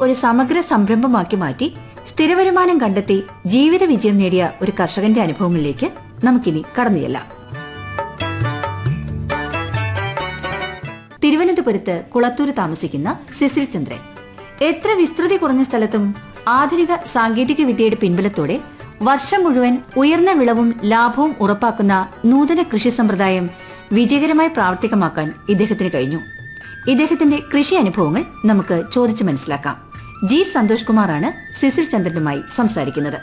ഒരു സമഗ്ര സംരംഭമാക്കി മാറ്റി സ്ഥിരവരുമാനം കണ്ടെത്തി ജീവിത വിജയം നേടിയ ഒരു കർഷകന്റെ അനുഭവങ്ങളിലേക്ക് നമുക്കിനി കടന്നുചെല്ലാം തിരുവനന്തപുരത്ത് കുളത്തൂര് താമസിക്കുന്ന സിസിൽ ചന്ദ്രൻ എത്ര വിസ്തൃതി കുറഞ്ഞ സ്ഥലത്തും ആധുനിക സാങ്കേതിക വിദ്യയുടെ പിൻബലത്തോടെ വർഷം മുഴുവൻ ഉയർന്ന വിളവും ലാഭവും ഉറപ്പാക്കുന്ന നൂതന കൃഷി സമ്പ്രദായം വിജയകരമായി പ്രാവർത്തികമാക്കാൻ ഇദ്ദേഹത്തിന് കഴിഞ്ഞു ഇദ്ദേഹത്തിന്റെ കൃഷി അനുഭവങ്ങൾ നമുക്ക് ചോദിച്ചു മനസ്സിലാക്കാം ജി സന്തോഷ് കുമാറാണ് സിസിൽ ചന്ദ്രനുമായി സംസാരിക്കുന്നത്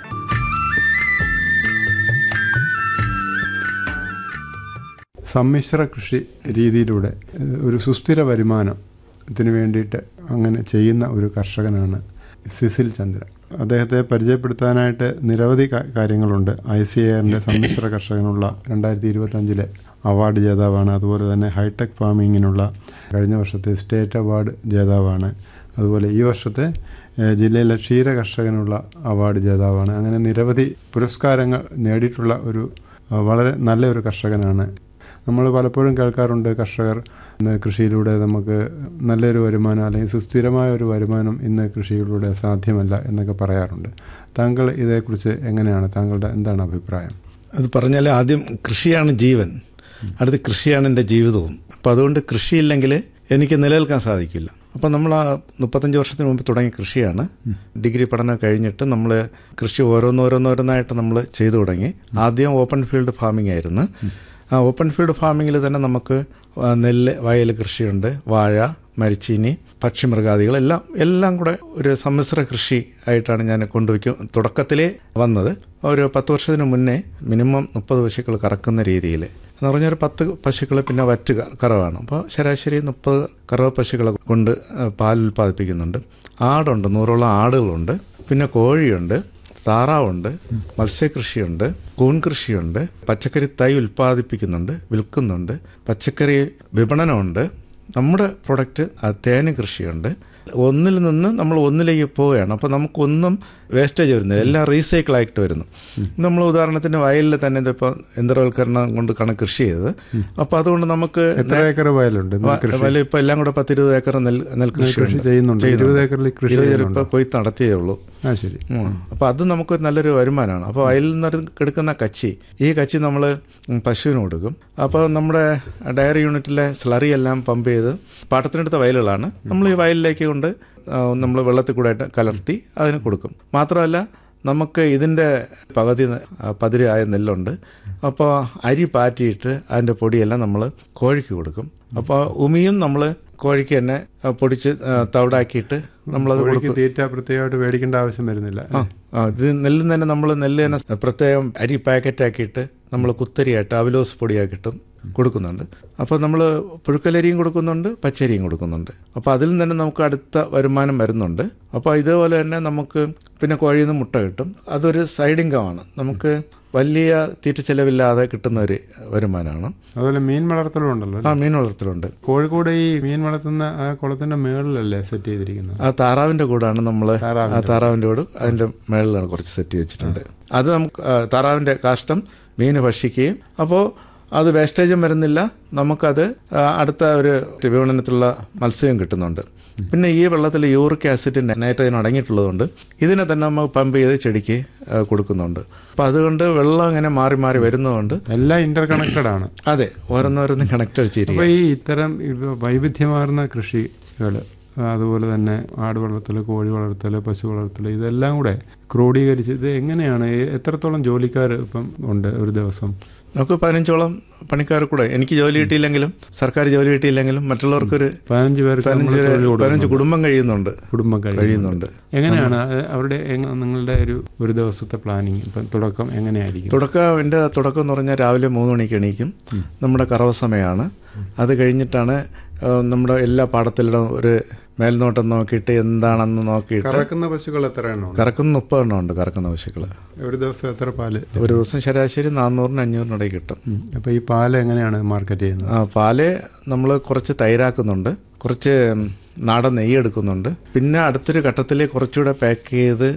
സമ്മിശ്ര കൃഷി രീതിയിലൂടെ ഏഹ്, ഒരു സുസ്ഥിര വരുമാനത്തിന് വേണ്ടിയിട്ട് അങ്ങനെ ചെയ്യുന്ന ഒരു കർഷകനാണ് സിസിൽ ചന്ദ്ര അദ്ദേഹത്തെ പരിചയപ്പെടുത്താനായിട്ട് നിരവധി കാ- കാര്യങ്ങളുണ്ട് ഐ സി എയറിൻ്റെ സമ്മിശ്ര കർഷകനുള്ള രണ്ടായിരത്തി ഇരുപത്തഞ്ചിലെ അവാർഡ് ജേതാവാണ് അതുപോലെ തന്നെ ഹൈടെക് ഫാമിങ്ങിനുള്ള കഴിഞ്ഞ വർഷത്തെ സ്റ്റേറ്റ് അവാർഡ് ജേതാവാണ് അതുപോലെ ഈ വർഷത്തെ ഏഹ്, ജില്ലയിലെ ക്ഷീര കർഷകനുള്ള അവാർഡ് ജേതാവാണ് അങ്ങനെ നിരവധി പുരസ്കാരങ്ങൾ നേടിയിട്ടുള്ള ഒരു അഹ്, വളരെ നല്ല ഒരു കർഷകനാണ് നമ്മൾ പലപ്പോഴും കേൾക്കാറുണ്ട് കർഷകർ ഇന്ന് കൃഷിയിലൂടെ നമുക്ക് നല്ലൊരു വരുമാനം അല്ലെങ്കിൽ സുസ്ഥിരമായ ഒരു വരുമാനം ഇന്ന് കൃഷിയിലൂടെ സാധ്യമല്ല എന്നൊക്കെ പറയാറുണ്ട് താങ്കൾ ഇതേക്കുറിച്ച് എങ്ങനെയാണ് താങ്കളുടെ എന്താണ് അഭിപ്രായം അത് പറഞ്ഞാൽ ആദ്യം കൃഷിയാണ് ജീവൻ അടുത്ത് കൃഷിയാണ് എൻ്റെ ജീവിതവും അപ്പോൾ അതുകൊണ്ട് കൃഷിയില്ലെങ്കിൽ എനിക്ക് നിലനിൽക്കാൻ സാധിക്കില്ല അപ്പോൾ നമ്മൾ ആ മുപ്പത്തഞ്ച് വർഷത്തിന് മുമ്പ് തുടങ്ങിയ കൃഷിയാണ് ഡിഗ്രി പഠനം കഴിഞ്ഞിട്ട് നമ്മൾ കൃഷി ഓരോന്നോരോന്നോരോന്നായിട്ട് നമ്മൾ ചെയ്തു തുടങ്ങി ആദ്യം ഓപ്പൺ ഫീൽഡ് ഫാമിംഗ് ആയിരുന്നു ആ ഓപ്പൺ ഫീൽഡ് ഫാമിങ്ങിൽ തന്നെ നമുക്ക് ആ, നെല്ല് വയൽ കൃഷിയുണ്ട് വാഴ മരിച്ചീനി പക്ഷിമൃഗാദികൾ എല്ലാം എല്ലാം കൂടെ ഒരു സമ്മിശ്ര കൃഷി ആയിട്ടാണ് ഞാൻ കൊണ്ടുവയ്ക്കും തുടക്കത്തിലേ വന്നത് ഒരു പത്ത് വർഷത്തിന് മുന്നേ മിനിമം മുപ്പത് പശുക്കൾ കറക്കുന്ന രീതിയിൽ എന്ന് പറഞ്ഞാൽ ഒരു പത്ത് പശുക്കൾ പിന്നെ വറ്റ് ക- കറവാണ് അപ്പോൾ ശരാശരി മുപ്പത് കറവ പശുക്കളെ കൊണ്ട് ആ, പാൽ ഉൽപ്പാദിപ്പിക്കുന്നുണ്ട് ആടുണ്ട് നൂറോളം ആടുകളുണ്ട് പിന്നെ കോഴിയുണ്ട് താറാവുണ്ട് മത്സ്യകൃഷിയുണ്ട് കൂൺ കൃഷിയുണ്ട് പച്ചക്കറി തൈ ഉൽപ്പാദിപ്പിക്കുന്നുണ്ട് വിൽക്കുന്നുണ്ട് പച്ചക്കറി വിപണനമുണ്ട് നമ്മുടെ പ്രൊഡക്റ്റ് തേന് കൃഷിയുണ്ട് ഒന്നിൽ നിന്ന് നമ്മൾ ഒന്നിലേക്ക് പോവുകയാണ് അപ്പോൾ നമുക്കൊന്നും വേസ്റ്റേജ് വരുന്നില്ല എല്ലാം റീസൈക്കിൾ ആയിട്ട് വരുന്നു നമ്മൾ ഉദാഹരണത്തിന് വയലിൽ തന്നെ ഇതിപ്പോൾ യന്ത്രവൽക്കരണം കൊണ്ട് കണ കൃഷി ചെയ്ത് അപ്പോൾ അതുകൊണ്ട് നമുക്ക് എത്ര ഏക്കർ വയലുണ്ട് നെൽകൃഷി? വയലിൽ ഇപ്പോൾ എല്ലാം കൂടെ പത്തിരുപത് ഏക്കർ നെൽ നെൽകൃഷി കൃഷി ചെയ്യുന്നുണ്ട് ഇരുപത് ഏക്കറിൽ കൃഷി ചെയ്യുന്നുണ്ട് ഇപ്പോൾ കൊയ്ത്ത് നടത്തിയേ ഉള്ളൂ ആ ശരി അപ്പോൾ അത് നമുക്ക് നല്ലൊരു വരുമാനമാണ് അപ്പോൾ വയലിൽ നിന്ന് എടുക്കുന്ന കച്ചി ഈ കച്ചി നമ്മൾ പശുവിന് കൊടുക്കും അപ്പോൾ നമ്മുടെ ഡയറി യൂണിറ്റിലെ സ്ലറി എല്ലാം പമ്പ് ചെയ്ത് പാട്ടത്തിനെടുത്ത വയലുകളാണ് നമ്മൾ ഈ വയലിലേക്ക് കൊണ്ട് നമ്മൾ വെള്ളത്തിൽ കൂടെ ആയിട്ട് കലർത്തി അതിന് കൊടുക്കും മാത്രമല്ല നമുക്ക് ഇതിൻ്റെ പകുതി ന- ആ, പതിരായ നെല്ലുണ്ട് അപ്പോൾ അരി പാറ്റിയിട്ട് അതിൻ്റെ പൊടിയെല്ലാം നമ്മൾ കോഴിക്ക് കൊടുക്കും അപ്പോൾ ഉമിയും നമ്മൾ കോഴിക്ക് തന്നെ ആ, പൊടിച്ച് ആ, തവിടാക്കിയിട്ട് നമ്മളത് കോഴിക്ക് കൊടുക്കും തീറ്റ പ്രത്യേകമായിട്ട് മേടിക്കേണ്ട ആവശ്യം വരുന്നില്ല ആ ആ, ഇത് നെല്ലിൽ തന്നെ നമ്മൾ നെല്ല് തന്നെ പ്രത്യേകം അരി പാക്കറ്റ് ആക്കിയിട്ട് നമ്മൾ കുത്തരിയായിട്ട് അവലോസ് പൊടിയാക്കിയിട്ടും കൊടുക്കുന്നുണ്ട് അപ്പോൾ നമ്മൾ പുഴുക്കലരിയും കൊടുക്കുന്നുണ്ട് പച്ചരിയും കൊടുക്കുന്നുണ്ട് അപ്പോൾ അതിൽ നിന്ന് തന്നെ നമുക്ക് അടുത്ത വരുമാനം വരുന്നുണ്ട് അപ്പോൾ ഇതേപോലെ തന്നെ നമുക്ക് പിന്നെ കോഴിയിൽ നിന്ന് മുട്ട കിട്ടും അതൊരു സൈഡ് ഇൻകമാണ് നമുക്ക് വലിയ തീറ്റ ചെലവില്ലാതെ കിട്ടുന്ന ഒരു വരുമാനമാണ് അതുപോലെ മീൻ വളർത്തലും ഉണ്ടല്ലോ ആ മീൻ വളർത്തലുണ്ട് കോഴിക്കോട് ഈ മീൻ വളർത്തുന്ന ആ കുളത്തിന്റെ മേളിലല്ലേ സെറ്റ് ചെയ്തിരിക്കുന്നത് ആ താറാവിന്റെ കൂടാണ് നമ്മൾ താറാവിന്റെ താറാവിന്റെ കൂട് അതിന്റെ മേളിലാണ് കുറച്ച് സെറ്റ് ചെയ്ത് വെച്ചിട്ടുണ്ട് അത് നമുക്ക് ആ, താറാവിന്റെ കാഷ്ടം മീന് ഭക്ഷിക്കുകയും അപ്പോൾ അത് വേസ്റ്റേജും വരുന്നില്ല നമുക്കത് ആ, അടുത്ത ഒരു വിപണനത്തിലുള്ള മത്സ്യം കിട്ടുന്നുണ്ട് പിന്നെ ഈ വെള്ളത്തിൽ യൂറിക് ആസിഡ് നൈട്രജൻ അടങ്ങിയിട്ടുള്ളതുകൊണ്ട് ഇതിനെ തന്നെ നമ്മൾ പമ്പ് ചെയ്ത് ചെടിക്ക് ആ, കൊടുക്കുന്നുണ്ട് അപ്പം അതുകൊണ്ട് വെള്ളം ഇങ്ങനെ മാറി മാറി വരുന്നതുകൊണ്ട് എല്ലാം ഇന്റർ കണക്റ്റഡ് ആണ് അതെ ഓരോന്നോരോന്നും കണക്ട് അപ്പോൾ ഈ ഇത്തരം ഇവ- വൈവിധ്യമാർന്ന കൃഷികൾ അതുപോലെ തന്നെ ആട് വളർത്തൽ കോഴി വളർത്തൽ പശു വളർത്തൽ ഇതെല്ലാം കൂടെ ക്രോഡീകരിച്ച് ഇത് എങ്ങനെയാണ് എ- എത്രത്തോളം ജോലിക്കാർ ഇപ്പം ഉണ്ട് ഒരു ദിവസം നമുക്ക് പതിനഞ്ചോളം പണിക്കാർ കൂടെ എനിക്ക് ജോലി കിട്ടിയില്ലെങ്കിലും സർക്കാർ ജോലി കിട്ടിയില്ലെങ്കിലും മറ്റുള്ളവർക്കൊരു പതിനഞ്ച് പേർക്ക് നമ്മൾ പതിനഞ്ച് തൊഴിൽ കൊടുക്കുന്നു. പതിനഞ്ച് കുടുംബം കഴിയുന്നുണ്ട് കുടുംബം കഴിയുന്നുണ്ട് എങ്ങനെയാണ് അത് അവരുടെ എങ്ങ- നിങ്ങളുടെ ഒരു ഒരു ദിവസത്തെ പ്ലാനിങ് ഇപ്പം തുടക്കം എങ്ങനെയായിരിക്കും തുടക്കം എൻ്റെ തുടക്കം എന്ന് പറഞ്ഞാൽ രാവിലെ മൂന്ന് മണിക്ക് എണീക്കും നമ്മുടെ കറവ സമയമാണ് അത് കഴിഞ്ഞിട്ടാണ് ആ, നമ്മുടെ എല്ലാ പാടത്തിലും ഒരു മേൽനോട്ടം നോക്കിയിട്ട് എന്താണെന്ന് നോക്കിയിട്ട് കറക്കുന്ന പശുക്കൾ എത്ര എണ്ണം ഉണ്ട്? കറക്കുന്ന മുപ്പത് എണ്ണം ഉണ്ട് കറക്കുന്ന പശുക്കൾ ഒരു ദിവസം എത്ര പാല് ഒരു ദിവസം ശരാശരി നാനൂറിന് അഞ്ഞൂറിന് ഇടയിൽ കിട്ടും ഉം. അപ്പൊ ഈ പാല് എങ്ങനെയാണ് മാർക്കറ്റ് ചെയ്യുന്നത് ആ, പാല് നമ്മൾ കുറച്ച് തൈരാക്കുന്നുണ്ട് കുറച്ച് നാടൻ നെയ്യ് എടുക്കുന്നുണ്ട് പിന്നെ അടുത്തൊരു ഘട്ടത്തിൽ കുറച്ചുകൂടെ പാക്ക് ചെയ്ത്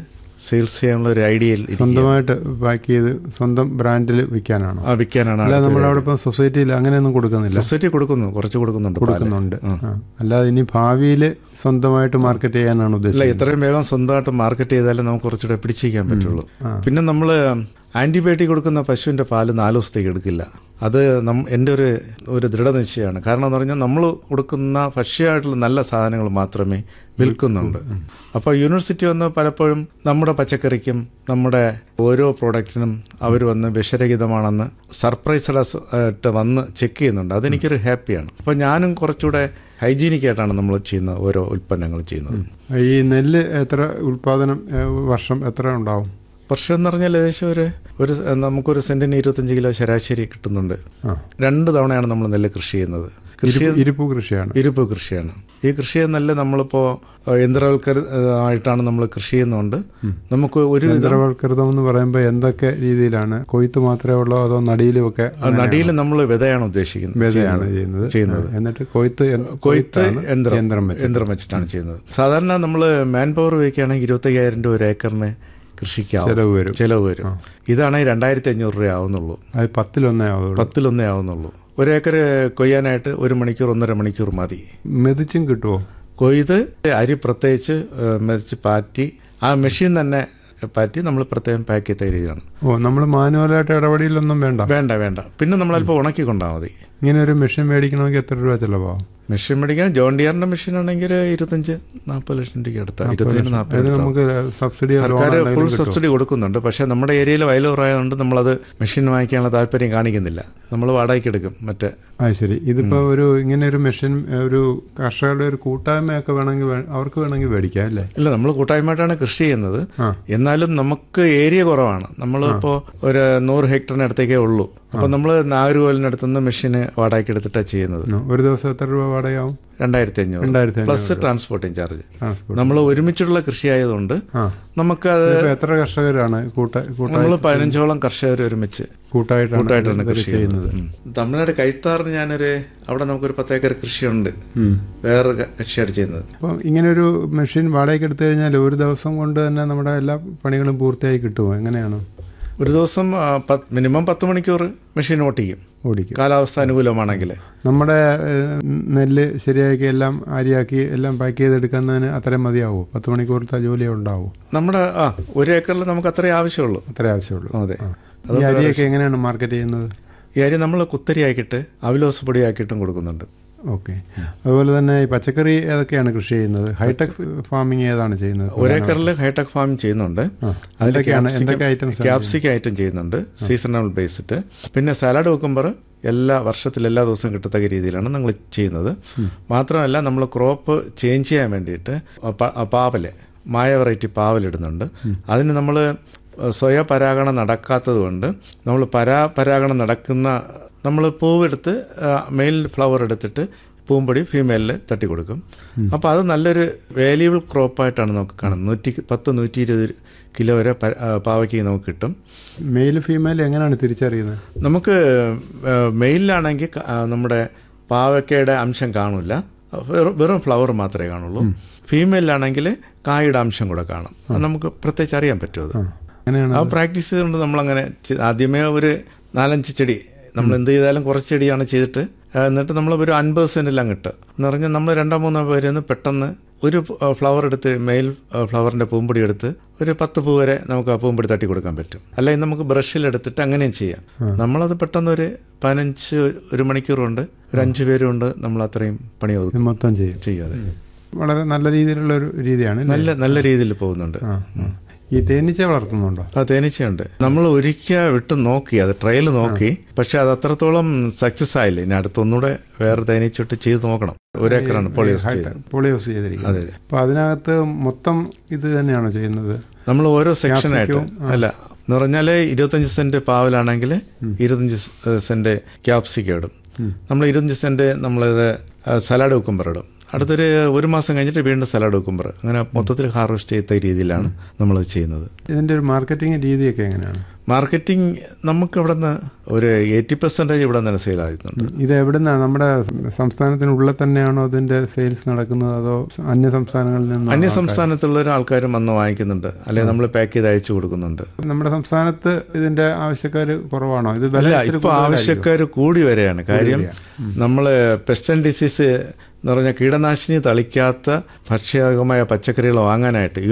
സെയിൽസ് ചെയ്യാനുള്ള ഒരു ഐഡിയയിൽ ഇരിക്കുകയാണ്. സ്വന്തമായിട്ട് പാക്ക് ചെയ്ത് സ്വന്തം ബ്രാൻഡിൽ വിൽക്കാനാണോ ആ വിൽക്കാനാണ് അല്ല അടുത്ത നമ്മുടെ അവിടെ ഇപ്പം സൊസൈറ്റിയിൽ അങ്ങനെയൊന്നും കൊടുക്കുന്നില്ല സൊസൈറ്റി കൊടുക്കുന്നു കുറച്ച് കൊടുക്കുന്നുണ്ട് പാല്. കൊടുക്കുന്നുണ്ട് ആ. അല്ലാതെ ഇനി ഭാവിയിൽ സ്വന്തമായിട്ട് മാർക്കറ്റ് ചെയ്യാനാണ് അല്ല ഉദ്ദേശിച്ചത് എത്രയും വേഗം സ്വന്തമായിട്ട് മാർക്കറ്റ് ചെയ്താലേ നമുക്ക് കുറച്ചുകൂടെ പിടിച്ചിരിക്കാൻ പറ്റുള്ളൂ പിന്നെ നമ്മൾ ആന്റിബയോട്ടിക് കൊടുക്കുന്ന പശുവിന്റെ പാല് നാല് ദിവസത്തേക്ക് എടുക്കില്ല അത് നം എൻ്റെ ഒരു ഒരു ദൃഢനിശ്ചയമാണ് കാരണം എന്ന് പറഞ്ഞാൽ നമ്മൾ കൊടുക്കുന്ന ഭക്ഷ്യമായിട്ടുള്ള നല്ല സാധനങ്ങൾ മാത്രമേ വിൽക്കുന്നുണ്ട് അപ്പോൾ യൂണിവേഴ്സിറ്റി വന്ന് പലപ്പോഴും നമ്മുടെ പച്ചക്കറിക്കും നമ്മുടെ ഓരോ പ്രോഡക്റ്റിനും അവർ വന്ന് വിഷരഹിതമാണെന്ന് സർപ്രൈസ്ഡ് ആയിട്ട് വന്ന് ചെക്ക് ചെയ്യുന്നുണ്ട് അതെനിക്കൊരു ഹാപ്പിയാണ് അപ്പോൾ ഞാനും കുറച്ചുകൂടെ ഹൈജീനിക് ആയിട്ടാണ് നമ്മൾ ചെയ്യുന്ന ഓരോ ഉൽപ്പന്നങ്ങൾ ചെയ്യുന്നത് ഈ നെല്ല് എത്ര ഉൽപാദനം ഏ, വർഷം എത്ര ഉണ്ടാവും വർഷം എന്ന് പറഞ്ഞാൽ ഏകദേശം ഒരു ഒരു സ- നമുക്കൊരു സെന്റിന് ഇരുപത്തഞ്ച് കിലോ ശരാശരി കിട്ടുന്നുണ്ട് ആ രണ്ട് തവണയാണ് നമ്മൾ നെല്ല് കൃഷി ചെയ്യുന്നത് കൃഷി ഇരിപ്പ് ഇരിപ്പു കൃഷിയാണ് ഇരുപ്പ് കൃഷിയാണ് ഈ കൃഷി നെല്ല് നമ്മളിപ്പോൾ യന്ത്രവൽക്കരമായിട്ടാണ് നമ്മൾ കൃഷി ചെയ്യുന്നതുകൊണ്ട് നമുക്ക് ഒരു വിധം യന്ത്രവൽകൃതം എന്ന് പറയുമ്പോൾ എന്തൊക്കെ രീതിയിലാണ് കൊയ്ത്ത് മാത്രമേ ഉള്ളോ അതോ നടിയിലും ഒക്കെ നടിയിൽ നമ്മൾ വിതയാണ് ഉദ്ദേശിക്കുന്നത് വിതയാണ് ചെയ്യുന്നത് ചെയ്യുന്നത്. ആ, എന്നിട്ട് കൊയ്ത്ത് യന്ത്ര- കൊയ്ത്ത് കൊയ്ത്താണ് യന്ത്രം യന്ത്രം വെച്ച് യന്ത്രം വെച്ചിട്ടാണ് ചെയ്യുന്നത് സാധാരണ നമ്മൾ മാൻ പവർ ഉപയോഗിക്കുകയാണെങ്കിൽ ഇരുപത്തയ്യായിരം രൂപ ഒരു ഏക്കറിന് കൃഷിക്കാവും ചെലവ് വരും ചിലവ് വരും ഇതാണെങ്കിൽ രണ്ടായിരത്തി അഞ്ഞൂറ് രൂപ ആവുന്നുള്ളൂ അത് പത്തിലൊന്നേ ആവുള്ളൂ പത്തിലൊന്നേ ആവുന്നുള്ളൂ ഒരു ഏക്കർ കൊയ്യാനായിട്ട് ഒരു മണിക്കൂർ ഒന്നര മണിക്കൂർ മതി മെതിച്ചും കിട്ടുമോ കൊയ്ത് അരി പ്രത്യേകിച്ച് ഏഹ്, മെതിച്ച് പാറ്റി ആ മെഷീൻ തന്നെ പാറ്റി നമ്മൾ പ്രത്യേകം പാക്ക് ചെയ്ത രീതിയാണ് ഓ നമ്മൾ മാനുവലായിട്ട് ഇടപെടലൊന്നും വേണ്ട വേണ്ട വേണ്ട പിന്നെ നമ്മളല്പം ഉണക്കി കൊണ്ടാൽ മതി ഇങ്ങനെ ഒരു മെഷീൻ മേടിക്കണമെങ്കിൽ എത്ര രൂപ ചിലവാകും മെഷീൻ മേടിക്കാൻ ജോൺ ഡിയറിന്റെ മെഷീൻ ആണെങ്കിൽ ഇരുപത്തഞ്ച് നാൽപ്പത് ലക്ഷം രൂപയ്ക്ക് അടുത്ത ഇരുപത്തഞ്ച് നാൽപ്പത് അത് നമുക്ക് സബ്സിഡി സർക്കാർ ഫുൾ സബ്സിഡി കൊടുക്കുന്നുണ്ട് പക്ഷേ നമ്മുടെ ഏരിയയിൽ വയലൂറായതുകൊണ്ട് നമ്മളത് മെഷീൻ വാങ്ങിക്കാനുള്ള താല്പര്യം കാണിക്കുന്നില്ല നമ്മൾ വാടകയ്ക്ക് എടുക്കും മറ്റേ ആ ശരി ഇതിപ്പോ ഒരു ഇങ്ങനെ ഒരു മെഷീൻ ഒരു കർഷകരുടെ ഒരു കൂട്ടായ്മയൊക്കെ വേണമെങ്കിൽ വേ- അവർക്ക് വേണമെങ്കിൽ മേടിക്കാം അല്ലേ ഇല്ല നമ്മൾ കൂട്ടായ്മയായിട്ടാണ് കൃഷി ചെയ്യുന്നത് ആ. എന്നാലും നമുക്ക് ഏരിയ കുറവാണ് നമ്മളിപ്പോൾ ഒരു നൂറ് ഹെക്ടറിന് അടുത്തേക്കേ ഉള്ളൂ അപ്പം നമ്മൾ നാഗർകോവിലിനടുത്ത് നിന്ന് മെഷീന് വാടകയ്ക്ക് എടുത്തിട്ടാണ് ചെയ്യുന്നത് ഉം. ഒരു ദിവസം എത്ര രൂപ വാടകയാവും രണ്ടായിരത്തി അഞ്ഞൂറ് രണ്ടായിരത്തി അഞ്ഞൂറ് പ്ലസ് ട്രാൻസ്പോർട്ടിങ് ചാർജ് ട്രാൻസ്പോർട്ട് നമ്മൾ ഒരുമിച്ചുള്ള കൃഷി ആയതുകൊണ്ട് ആ നമുക്കത് ഇപ്പൊ എത്ര കർഷകരാണ് കൂട്ട കൂട്ടായി നമ്മൾ പതിനഞ്ചോളം കർഷകർ ഒരുമിച്ച് കൂട്ടായിട്ടാണ് കൂട്ടായിട്ടാണ് ഇവര് കൃഷി ചെയ്യുന്നത് ഉം. തമിഴ്നാട് കൈത്താറിന് ഞാനൊരു അവിടെ നമുക്കൊരു പത്തേക്കർ കൃഷിയുണ്ട് ഉം. വേറൊരു ക- കൃഷിയാണ് ചെയ്യുന്നത് അപ്പം ഇങ്ങനെ ഒരു മെഷീൻ വാടകയ്ക്ക് എടുത്തു കഴിഞ്ഞാൽ ഒരു ദിവസം കൊണ്ട് തന്നെ നമ്മുടെ എല്ലാ പണികളും പൂർത്തിയായി കിട്ടുമോ എങ്ങനെയാണ് ഒരു ദിവസം ആ, പത്ത്- മിനിമം പത്ത് മണിക്കൂർ മെഷീൻ ഓട്ടിക്കും ഓടിക്കും കാലാവസ്ഥ അനുകൂലമാണെങ്കിൽ നമ്മുടെ ഏഹ്, നെല്ല് ശരിയാക്കി എല്ലാം അരിയാക്കി എല്ലാം പാക്ക് ചെയ്തെടുക്കുന്നതിന് അത്രയും മതിയാവോ പത്ത് മണിക്കൂറത്തെ ജോലി ഉണ്ടാവോ നമ്മുടെ ആ ഒരു ഏക്കറിൽ നമുക്ക് അത്രേ ആവശ്യമുള്ളൂ അത്രേ ആവശ്യമുള്ളൂ അതെ ആ. ഈ അരിയൊക്കെ എങ്ങനെയാണ് മാർക്കറ്റ് ചെയ്യുന്നത് ഈ അരി നമ്മൾ കുത്തരിയാക്കിയിട്ട് അവിലോസ് പൊടിയാക്കിയിട്ടും കൊടുക്കുന്നുണ്ട് ഓക്കെ അതുപോലെ തന്നെ ഈ പച്ചക്കറി ഏതൊക്കെയാണ് കൃഷി ചെയ്യുന്നത് ഹൈടെക് ഫാമിംഗ് ഏതാണ് ചെയ്യുന്നത് ഒരേക്കറിൽ ഹൈടെക് ഫാം ചെയ്യുന്നുണ്ട് അതിൽ എന്തൊക്കെയാണ് എന്തൊക്കെ ഐറ്റംസ് ക്യാപ്സിക്ക ഐറ്റം ചെയ്യുന്നുണ്ട് സീസണൽ ബേസ്ഡ് പിന്നെ സാലഡ് വെക്കുമ്പോൾ എല്ലാ വർഷത്തിൽ എല്ലാ ദിവസവും കിട്ടത്തക്ക രീതിയിലാണ് നമ്മൾ ചെയ്യുന്നത് മാത്രമല്ല നമ്മൾ ക്രോപ്പ് ചേഞ്ച് ചെയ്യാൻ വേണ്ടിയിട്ട് പ- പാവല് മായ വെറൈറ്റി പാവലിടുന്നുണ്ട് അതിന് നമ്മൾ സ്വയപരാഗണം നടക്കാത്തത് കൊണ്ട് നമ്മൾ പരാപരാഗണം നടക്കുന്ന നമ്മൾ പൂവെടുത്ത് മെയിൽ ഫ്ലവർ എടുത്തിട്ട് പൂമ്പൊടി ഫീമെയിലിൽ തട്ടി കൊടുക്കും അപ്പോൾ അത് നല്ലൊരു വാല്യുബിൾ ക്രോപ്പായിട്ടാണ് നമുക്ക് കാണുന്നത് നൂറ്റി പത്ത് നൂറ്റി ഇരുപത് കിലോ വരെ പ- ആ, പാവയ്ക്ക് നമുക്ക് കിട്ടും മെയിൽ ഫീമെയിൽ എങ്ങനെയാണ് തിരിച്ചറിയുന്നത് നമുക്ക് മെയിലിലാണെങ്കിൽ ക- ആ, നമ്മുടെ പാവയ്ക്കയുടെ അംശം കാണില്ല വെറും- വെറും ഫ്ലവർ മാത്രമേ കാണുള്ളൂ ഫീമെയിലാണെങ്കിൽ കായുടെ അംശം കൂടെ കാണും അത് നമുക്ക് പ്രത്യേകിച്ച് അറിയാൻ പറ്റും അത് അങ്ങനെയാണ് ആ പ്രാക്ടീസ് ചെയ്തുകൊണ്ട് നമ്മളങ്ങനെ ചെ- ആദ്യമേ ഒരു നാലഞ്ച് ചെടി നമ്മൾ എന്ത് ചെയ്താലും കുറച്ച് ചെടിയാണ് ചെയ്തിട്ട് ആ, എന്നിട്ട് നമ്മൾ ഒരു അൻപത് സെൻറ്റിലും കിട്ടുക എന്ന് പറഞ്ഞാൽ നമ്മൾ രണ്ടോ മൂന്നോ പേര് നിന്ന് പെട്ടെന്ന് ഒരു ഫ്ലവർ എടുത്ത് മെയിൽ ഫ്ലവറിൻ്റെ പൂമ്പൊടി എടുത്ത് ഒരു പത്ത് പൂ വരെ നമുക്ക് ആ പൂമ്പൊടി തട്ടി കൊടുക്കാൻ പറ്റും അല്ലെങ്കിൽ നമുക്ക് ബ്രഷിൽ എടുത്തിട്ട് അങ്ങനെയും ചെയ്യാം നമ്മളത് പെട്ടെന്ന് ഒരു പതിനഞ്ച് ഒരു മണിക്കൂർ കൊണ്ട് ഒരു അഞ്ച് പേരും കൊണ്ട് നമ്മൾ അത്രയും പണി ഇത് ഒതുക്കും മൊത്തം ചെയ്യും ചെയ്യാതെ വളരെ നല്ല രീതിയിലുള്ള ഒരു രീതിയാണ് അല്ലേ? നല്ല നല്ല രീതിയിൽ പോകുന്നുണ്ട് ആ, ആ. ഈ തേനീച്ച വളർത്തുന്നുണ്ടോ ആ തേനീച്ചയുണ്ട് നമ്മൾ ഒരിക്കൽ വിട്ട് നോക്കി അത് ട്രയൽ നോക്കി പക്ഷെ അത് അത്രത്തോളം സക്സസ് ആയില്ല ഇനി അടുത്തൊന്നുകൂടെ വേറെ തേനീച്ചിട്ട് ചെയ്ത് നോക്കണം ഒരേക്കറാണ് പോളിയോസ് ചെയ്തത് പോളിയോസ് ചെയ്തിരിക്കുന്നത് അതെ അപ്പൊ അതിനകത്ത് മൊത്തം ഇത് തന്നെയാണോ ചെയ്യുന്നത് നമ്മൾ ഓരോ സെക്ഷനായിട്ട് അല്ല എന്ന് പറഞ്ഞാൽ ഇരുപത്തഞ്ച് സെന്റ് പാവലാണെങ്കിൽ ഇരുപത്തഞ്ച് സെന്റ് ക്യാപ്സിക്കം ഇടും നമ്മൾ ഇരുപത്തഞ്ച് സെന്റ് നമ്മളിത് സലാഡ് കുക്കുംബർ ഇടും അടുത്തൊരു ഒരു മാസം കഴിഞ്ഞിട്ട് വീണ്ടും സലാഡ് കുക്കുംബർ അങ്ങനെ മൊത്തത്തിൽ ഹാർവെസ്റ്റ് ചെയ്ത രീതിയിലാണ് നമ്മൾ ചെയ്യുന്നത് ഇതിൻ്റെ ഒരു മാർക്കറ്റിംഗ് രീതിയൊക്കെ എങ്ങനെയാണ് മാർക്കറ്റിംഗ് നമുക്ക് ഇവിടെ നിന്ന് ഒരു എയ്റ്റി പെർസെൻറ്റേജ് ഇവിടെ നിന്ന് സെയിലാകുന്നുണ്ട് ഇത് എവിടുന്നാ നമ്മുടെ സംസ്ഥാനത്തിനുള്ളിൽ തന്നെയാണോ ഇതിന്റെ സെയിൽസ് നടക്കുന്നത് അതോ അന്യ സംസ്ഥാനങ്ങളിൽ നിന്നോ അന്യ സംസ്ഥാനത്തുള്ള ആൾക്കാരും വന്ന് വാങ്ങിക്കുന്നുണ്ട് അല്ലെങ്കിൽ നമ്മൾ പാക്ക് ചെയ്ത് അയച്ചു കൊടുക്കുന്നുണ്ട് നമ്മുടെ സംസ്ഥാനത്ത് ഇതിന്റെ ആവശ്യക്കാർ കുറവാണോ ഇത് വില അല്ല ഇച്ചിരി ഇപ്പൊ കൂടുതലായിരിക്കും. ആവശ്യക്കാർ കൂടി വരികയാണ് കാര്യം നമ്മൾ പെസ്റ്റ് ആൻഡ് ഡിസീസ് എന്ന് പറഞ്ഞാൽ കീടനാശിനി തളിക്കാത്ത ഭക്ഷ്യകമായ പച്ചക്കറികൾ വാങ്ങാനായിട്ട്